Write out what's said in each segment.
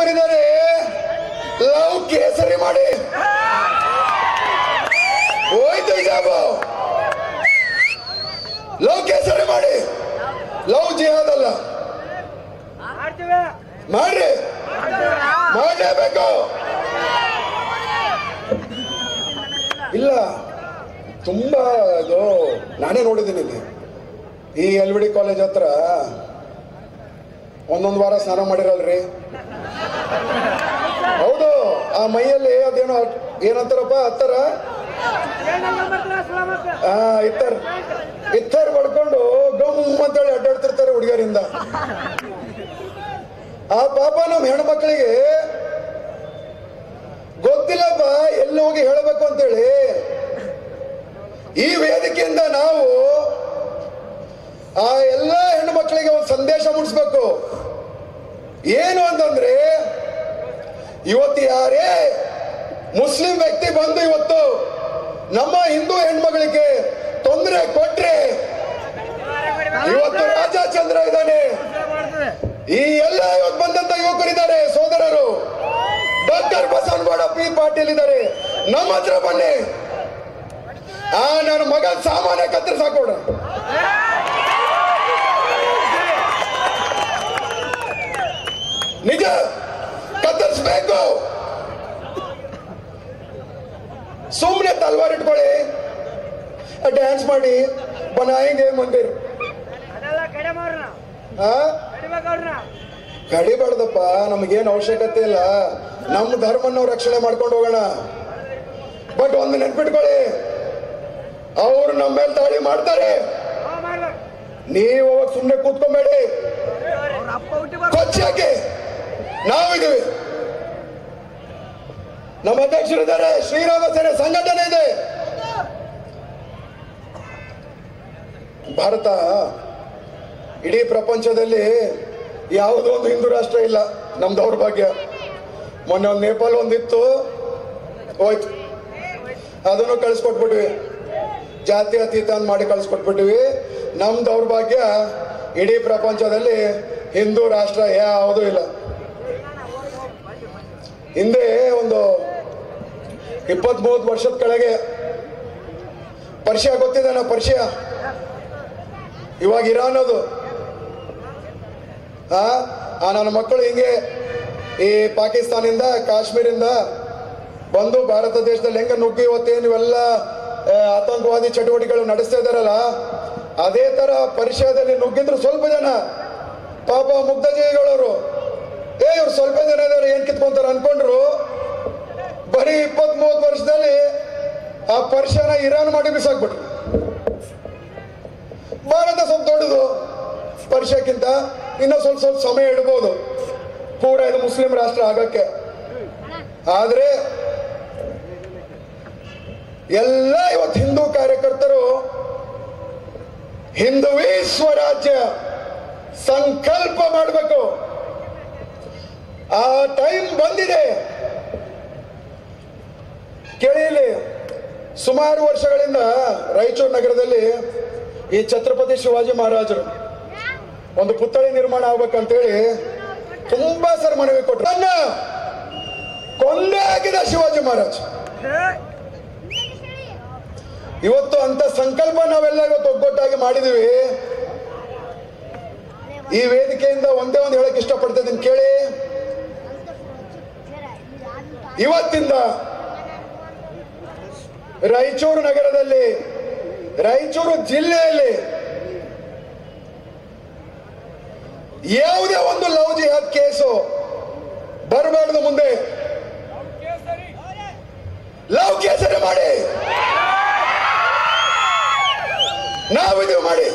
ಯುವಕರಿದ್ದಾರೆ love ಕೇಸರಿ ಮಾಡಿ ಹೋಯ್ತು ಹಿಜಾಬು ಲವ್ ಕೇಸರಿ ಮಾಡಿ ಲವ್ ಜಿಹಾದ್ ಅಲ್ಲ ಮಾಡ್ತೀವಿ ಮಾಡ್ರಿ ಮಾಡಲೇಬೇಕು ಇಲ್ಲ ತುಂಬಾ ಇದು ನಾನೇ ನೋಡಿದ್ದೀನಿ ಇಲ್ಲಿ ಈ ಎಲ್ ವಿ ಡಿ ಕಾಲೇಜ್ ಹತ್ರ ಒಂದೊಂದು ವಾರ ಸ್ನಾನ ಮಾಡಿರಲ್ರಿ ಹೌದು ಆ ಮೈಯಲ್ಲಿ ಅದೇನೋ ಏನಂತಾರಪ್ಪ ಹತ್ತರ ಏನಂತ ಮಾಡ್ತೀರಾ ಸಲಾಮತ್ ಆ ಇತ್ತರ್ ಇತ್ತರ್ ಬಡ್ಕೊಂಡು ಗಮ್ ಅಂತೇಳಿ ಅಡ್ಡಾಡ್ತಿರ್ತಾರೆ ಹುಡುಗಿಯರಿಂದ ಆ ಪಾಪ ನಮ್ಮ ಹೆಣ್ಮಕ್ಳಿಗೆ ಗೊತ್ತಿಲ್ಲಪ್ಪ ಎಲ್ಲಿ ಹೋಗಿ ಹೇಳಬೇಕು ಅಂತೇಳಿ ಈ ವೇದಿಕೆಯಿಂದ ನಾವು ಆ ಎಲ್ಲ ಹೆಣ್ಮಕ್ಳಿಗೆ ಒಂದು ಸಂದೇಶ ಮುಟ್ಟಿಸ್ಬೇಕು ಏನು ಅಂತಂದ್ರೆ ಇವತ್ತು ಯಾರೇ ಮುಸ್ಲಿಂ ವ್ಯಕ್ತಿ ಬಂದು ಇವತ್ತು ನಮ್ಮ ಹಿಂದೂ ಹೆಣ್ಮಗಳಿಗೆ ತೊಂದರೆ ಕೊಟ್ರೆ ಇವತ್ತು ರಾಜಚಂದ್ರ ಇದ್ದಾನೆ ಮಾಡ್ತೀವಿ ಈ ಎಲ್ಲ ಇವತ್ತು ಬಂದಂತ ಯುವಕರಿದ್ದಾರೆ ಸೋದರರು ಡಾಕ್ಟರ್ ಬಸವನಗೌಡ ಪಿ ಪಾಟೀಲ್ ಇದ್ದಾರೆ ನಮ್ಮ ಹತ್ರ ಬನ್ನಿ ಆ ನನ್ನ ಮಗನ ಸಾಮಾನ್ಯ ಕತ್ತರಿಸಾಕೋಣ ನಿಜ ಕತ್ತರಿಸ್ಬೇಕು ಸುಮ್ಮನೆ ತಲ್ವಾರ್ ಇಟ್ಕೊಳ್ಳಿ ಡ್ಯಾನ್ಸ್ ಮಾಡಿ ಬನಾಯಿಗೆ ಮಂದಿರ್ ಅದೆಲ್ಲ ಕಡೆ ಮಾಡ್ರಿ ನಾವು ಆ ಕಡಿಬೇಕವ್ರನ್ನ ಕಡಿಬಾರ್ದಪ್ಪ ನಮಗೇನು ಅವಶ್ಯಕತೆ ಇಲ್ಲ ನಮ್ಮ ಧರ್ಮನ ನಾವು ರಕ್ಷಣೆ ಮಾಡ್ಕೊಂಡು ಹೋಗೋಣ ಬಟ್ ಒಂದು ನೆನ್ಪಿಟ್ಕೊಳ್ಳಿ ಅವ್ರು ನಮ್ಮ ಮೇಲೆ ದಾಳಿ ಮಾಡ್ತಾರೆ ನಾವು ಮಾಡ್ಬೇಕು ನೀವು ಅವಾಗ ಸುಮ್ಮನೆ ಕೂತ್ಕೊಂಬೇಡಿ ಅವ್ರ ಅಪ್ಪ ಹುಟ್ಟಿ ಬರ್ ಕೊಚ್ಚಾಕೆ ನಾವಿದ್ದೀವಿ ನಮ್ಮ ಅಧ್ಯಕ್ಷರಿದ್ದಾರೆ ಶ್ರೀರಾಮ ಸೇನೆ ಸಂಘಟನೆ ಇದೆ ಭಾರತ ಇಡೀ ಪ್ರಪಂಚದಲ್ಲಿ ಯಾವುದೋ ಒಂದು ಹಿಂದೂ ರಾಷ್ಟ್ರ ಇಲ್ಲ ನಮ್ಮ ದೌರ್ಭಾಗ್ಯ ಮೊನ್ನೆ ಒಂದು ನೇಪಾಳ ಒಂದಿತ್ತು ಹೋಯ್ತು ಅದನ್ನು ಕಳಿಸ್ಕೊಟ್ಬಿಟ್ವಿ ಜಾತಿ ಅತೀತ ಅಂತ ಮಾಡಿ ಕಳಿಸ್ಕೊಟ್ಬಿಟ್ವಿ ನಮ್ಮ ದೌರ್ಭಾಗ್ಯ ಇಡೀ ಪ್ರಪಂಚದಲ್ಲಿ ಹಿಂದೂ ರಾಷ್ಟ್ರ ಯಾವುದೂ ಇಲ್ಲ ಹಿಂದೆ ಒಂದು ಇಪ್ಪತ್ತ್ ಮೂವತ್ತು ವರ್ಷದ ಕೆಳಗೆ ಪರ್ಷಿಯಾ ಗೊತ್ತಿದ್ದಾನ ಪರ್ಷಿಯಾ ಇವಾಗ ಇರಾನ್ ಅದು ಆ ಆ ನನ್ನ ಮಕ್ಕಳು ಹಿಂಗೆ ಈ ಪಾಕಿಸ್ತಾನಿಂದ ಕಾಶ್ಮೀರಿಂದ ಬಂದು ಭಾರತ ದೇಶದಲ್ಲಿ ಹೆಂಗ ನುಗ್ಗಿ ಇವತ್ತೇನು ಇವೆಲ್ಲ ಆ, ಆತಂಕವಾದಿ ಚಟುವಟಿಕೆಗಳು ನಡೆಸ್ತಾ ಇದಾರಲ್ಲ ಅದೇ ತರ ಪರಿಚಯದಲ್ಲಿ ನುಗ್ಗಿದ್ರು ಸ್ವಲ್ಪ ಜನ ಪಾಪ ಮುಗ್ಧ ಜೀವಿಗಳವರು ಏ ಇವ್ರು ಸ್ವಲ್ಪ ಜನ ಇದಾರೆ ಏನ್ ಕಿತ್ಕೊಂತಾರ ಅನ್ಕೊಂಡ್ರು ಬರೀ ಇಪ್ಪತ್ತ್ ಮೂವತ್ತು ವರ್ಷದಲ್ಲಿ ಆ ಪರ್ಷಿಯನ ಇರಾನ್ ಮಾಡಿ ಬಿಸಾಕ್ಬಿಟ್ರು ಭಾರತ ಸ್ವಲ್ಪ ದೊಡ್ಡದು ಪರ್ಷಕ್ಕಿಂತ ಇನ್ನೂ ಸ್ವಲ್ಪ ಸ್ವಲ್ಪ ಸಮಯ ಇಡ್ಬೋದು ಪೂರ ಇದು ಮುಸ್ಲಿಂ ರಾಷ್ಟ್ರ ಆಗಕ್ಕೆ ಆದ್ರೆ ಎಲ್ಲ ಇವತ್ತು ಹಿಂದೂ ಕಾರ್ಯಕರ್ತರು ಹಿಂದುವೀ ಸ್ವರಾಜ್ಯ ಸಂಕಲ್ಪ ಮಾಡಬೇಕು ಆ ಟೈಮ್ ಬಂದಿದೆ ಕೇಳಿಲಿ ಸುಮಾರು ವರ್ಷಗಳಿಂದ ರಾಯಚೂರು ನಗರದಲ್ಲಿ ಈ ಛತ್ರಪತಿ ಶಿವಾಜಿ ಮಹಾರಾಜರು ಒಂದು ಪುತ್ಥಳಿ ನಿರ್ಮಾಣ ಆಗ್ಬೇಕಂತೇಳಿ ತುಂಬಾ ಸರ್ ಮನವಿ ಕೊಟ್ಟರು ನನ್ನ ಕೊಂದೇ ಹಾಕಿದ ಶಿವಾಜಿ ಮಹಾರಾಜ್ ಇವತ್ತು ಅಂತ ಸಂಕಲ್ಪ ನಾವೆಲ್ಲ ಇವತ್ತು ಒಗ್ಗಟ್ಟಾಗಿ ಮಾಡಿದೀವಿ ಈ ವೇದಿಕೆಯಿಂದ ಒಂದೇ ಒಂದು ಹೇಳಕ್ ಇಷ್ಟಪಡ್ತಿದ್ದೀನಿ ಕೇಳಿ ಇವತ್ತಿಂದ ರಾಯಚೂರು ನಗರದಲ್ಲಿ ರಾಯಚೂರು ಜಿಲ್ಲೆಯಲ್ಲಿ ಯಾವುದೇ ಒಂದು ಲವ್ ಜಿಹಾದ್ ಕೇಸು ಬರಬಾರ್ದು ಮುಂದೆ ಲವ್ ಕೇಸರಿ ಮಾಡಿ ನಾವಿದೀವಿ ಮಾಡಿ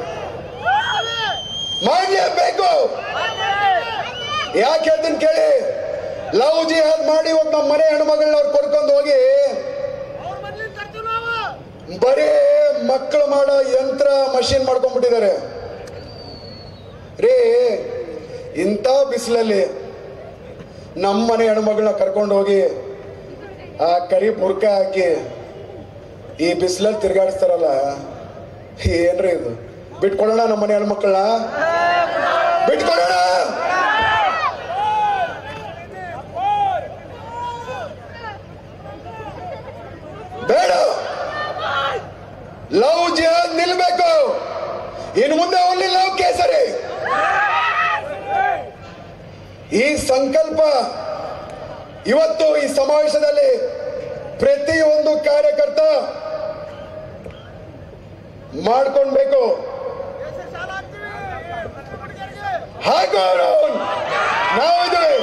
ಮಾಡ್ಲೇಬೇಕು ಯಾಕೆ ಹೇಳ್ತೀನಿ ಕೇಳಿ ಲವ್ ಜಿಹಾದ್ ಮಾಡಿ ಇವತ್ತು ನಮ್ಮ ಮನೆ ಹೆಣ್ಮಗಳನ್ನ ಅವ್ರು ಕರ್ಕೊಂಡು ಹೋಗಿ ಬರೀ ಮಕ್ಕಳು ಮಾಡೋ ಯಂತ್ರ ಮಷಿನ್ ಮಾಡ್ಕೊಂಡ್ಬಿಟ್ಟಿದ್ದಾರೆ ರೀ ಇಂಥ ಬಿಸಿಲಲ್ಲಿ ನಮ್ಮ ಮನೆ ಹೆಣ್ಮಗಳನ್ನ ಕರ್ಕೊಂಡು ಹೋಗಿ ಆ ಕರಿ ಬುರ್ಕ ಹಾಕಿ ಈ ಬಿಸಿಲಲ್ಲಿ ತಿರ್ಗಾಡಿಸ್ತಾರಲ್ಲ ಏನ್ರಿ ಇದು ಬಿಟ್ಕೊಡೋಣ ನಮ್ಮ ಮನೆ ಹೆಣ್ಮಕ್ಳನ್ನ ಬಿಟ್ಕೊಡೋಣ ಇನ್ನು ಮುಂದೆ ಓನ್ಲಿ ಲವ್ ಕೇಸರಿ ಈ ಸಂಕಲ್ಪ ಇವತ್ತು ಈ ಸಮಾವೇಶದಲ್ಲಿ ಪ್ರತಿಯೊಂದು ಕಾರ್ಯಕರ್ತ ಮಾಡ್ಕೊಳ್ಬೇಕು ಹಾಕು ಅವರು ನಾವಿದ್ದೇವೆ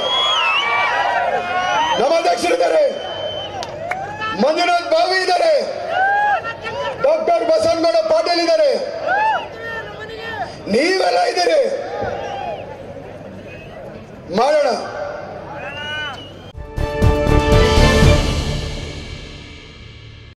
ನಮ್ಮ ಅಧ್ಯಕ್ಷರಿದ್ದಾರೆ ಮಂಜುನಾಥ್ ಬಾವಿ ಇದ್ದಾರೆ ಡಾಕ್ಟರ್ ಬಸವನಗೌಡ ಪಾಟೀಲ್ ಇದ್ದಾರೆ ನೀವೆಲ್ಲ ಇದ್ದೀರಿ ಮಾಡೋಣ